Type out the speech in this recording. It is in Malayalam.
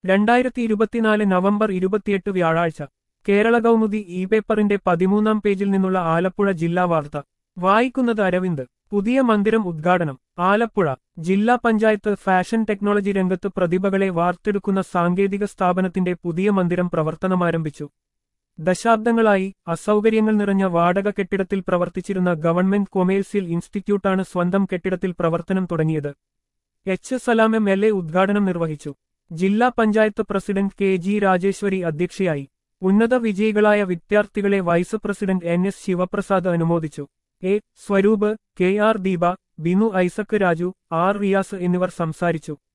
രണ്ടായിരത്തി ഇരുപത്തിനാല് നവംബർ ഇരുപത്തിയെട്ട് വ്യാഴാഴ്ച കേരള കൗമുദി ഇ പേപ്പറിന്റെ പതിമൂന്നാം പേജിൽ നിന്നുള്ള ആലപ്പുഴ ജില്ലാ വാർത്ത വായിക്കുന്നത് അരവിന്ദ് പുതിയ മന്ദിരം ഉദ്ഘാടനം ആലപ്പുഴ ജില്ലാ പഞ്ചായത്ത് ഫാഷൻ ടെക്നോളജി രംഗത്ത് പ്രതിഭകളെ വാർത്തെടുക്കുന്ന സാങ്കേതിക സ്ഥാപനത്തിന്റെ പുതിയ മന്ദിരം പ്രവർത്തനമാരംഭിച്ചു ദശാബ്ദങ്ങളായി അസൗകര്യങ്ങൾ നിറഞ്ഞ വാടക കെട്ടിടത്തിൽ പ്രവർത്തിച്ചിരുന്ന ഗവൺമെന്റ് കൊമേഴ്സ്യൽ ഇൻസ്റ്റിറ്റ്യൂട്ടാണ് സ്വന്തം കെട്ടിടത്തിൽ പ്രവർത്തനം തുടങ്ങിയത് H Salam M L A ഉദ്ഘാടനം നിർവഹിച്ചു ജില്ലാ panchayat president K G Rajeswari അധ്യക്ഷയായി ഉന്നത വിജയികളായ വിദ്യാർത്ഥികളെ vice president N S Sivaprasad അനുമോദിച്ചു A Swaroop K R Deepa Binu Isaac Raju R Riyas എന്നിവർ സംസാരിച്ചു